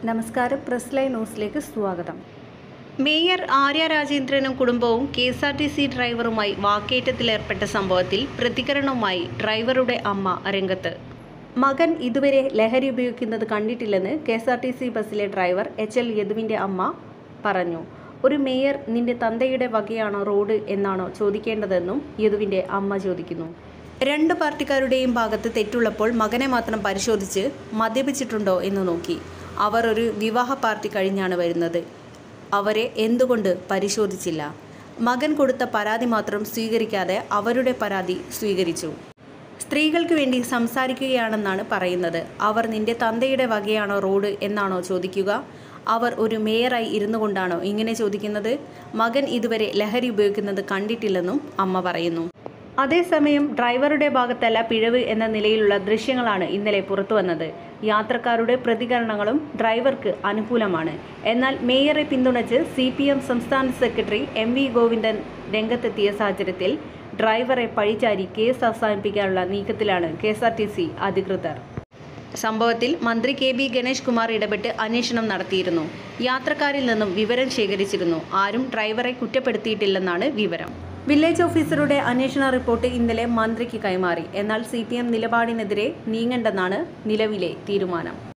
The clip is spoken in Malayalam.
നമസ്കാരം പ്രസ് ലൈൻ ന്യൂസിലേക്ക് സ്വാഗതം മേയർ ആര്യ രാജേന്ദ്രനും കുടുംബവും K S R T C ഡ്രൈവറുമായി വാക്കേറ്റത്തിലേർപ്പെട്ട സംഭവത്തിൽ പ്രതികരണവുമായി ഡ്രൈവറുടെ അമ്മ രംഗത്ത് മകൻ ഇതുവരെ ലഹരി ഉപയോഗിക്കുന്നത് കണ്ടിട്ടില്ലെന്ന് K S R T C ബസ്സിലെ ഡ്രൈവർ എച്ച് എൽ യദുവിൻ്റെ അമ്മ പറഞ്ഞു ഒരു മേയർ നിന്റെ തന്തയുടെ വകയാണോ റോഡ് എന്നാണോ ചോദിക്കേണ്ടതെന്നും യദുവിൻ്റെ അമ്മ ചോദിക്കുന്നു രണ്ട് പാർട്ടിക്കാരുടെയും ഭാഗത്ത് തെറ്റുള്ളപ്പോൾ മകനെ മാത്രം പരിശോധിച്ച് മദ്യപിച്ചിട്ടുണ്ടോ എന്ന് നോക്കി അവർ ഒരു വിവാഹ പാർട്ടി കഴിഞ്ഞാണ് വരുന്നത് അവരെ എന്തുകൊണ്ട് പരിശോധിച്ചില്ല മകൻ കൊടുത്ത പരാതി മാത്രം സ്വീകരിക്കാതെ അവരുടെ പരാതി സ്വീകരിച്ചു സ്ത്രീകൾക്ക് വേണ്ടി സംസാരിക്കുകയാണെന്നാണ് പറയുന്നത് അവർ നിന്റെ തന്തയുടെ വകയാണോ റോഡ് എന്നാണോ ചോദിക്കുക അവർ ഒരു മേയറായി ഇരുന്നു കൊണ്ടാണോ ഇങ്ങനെ ചോദിക്കുന്നത് മകൻ ഇതുവരെ ലഹരി ഉപയോഗിക്കുന്നത് കണ്ടിട്ടില്ലെന്നും അമ്മ പറയുന്നു അതേസമയം ഡ്രൈവറുടെ ഭാഗത്തല്ല പിഴവ് എന്ന നിലയിലുള്ള ദൃശ്യങ്ങളാണ് ഇന്നലെ പുറത്തു വന്നത് യാത്രക്കാരുടെ പ്രതികരണങ്ങളും ഡ്രൈവർക്ക് അനുകൂലമാണ് എന്നാൽ മേയറെ പിന്തുണച്ച് സി പി എം സംസ്ഥാന സെക്രട്ടറി എം വി ഗോവിന്ദൻ രംഗത്തെത്തിയ സാഹചര്യത്തിൽ ഡ്രൈവറെ പഴിചാരി കേസ് അവസാനിപ്പിക്കാനുള്ള നീക്കത്തിലാണ് K S R T C അധികൃതർ സംഭവത്തിൽ മന്ത്രി കെ ബി ഗണേഷ് കുമാർ ഇടപെട്ട് അന്വേഷണം നടത്തിയിരുന്നു യാത്രക്കാരിൽ നിന്നും വിവരം ശേഖരിച്ചിരുന്നു ആരും ഡ്രൈവറെ കുറ്റപ്പെടുത്തിയിട്ടില്ലെന്നാണ് വിവരം വില്ലേജ് ഓഫീസറുടെ അന്വേഷണ റിപ്പോർട്ട് ഇന്നലെ മന്ത്രിക്ക് കൈമാറി എന്നാൽ സി നിലപാടിനെതിരെ നീങ്ങണ്ടെന്നാണ് നിലവിലെ തീരുമാനം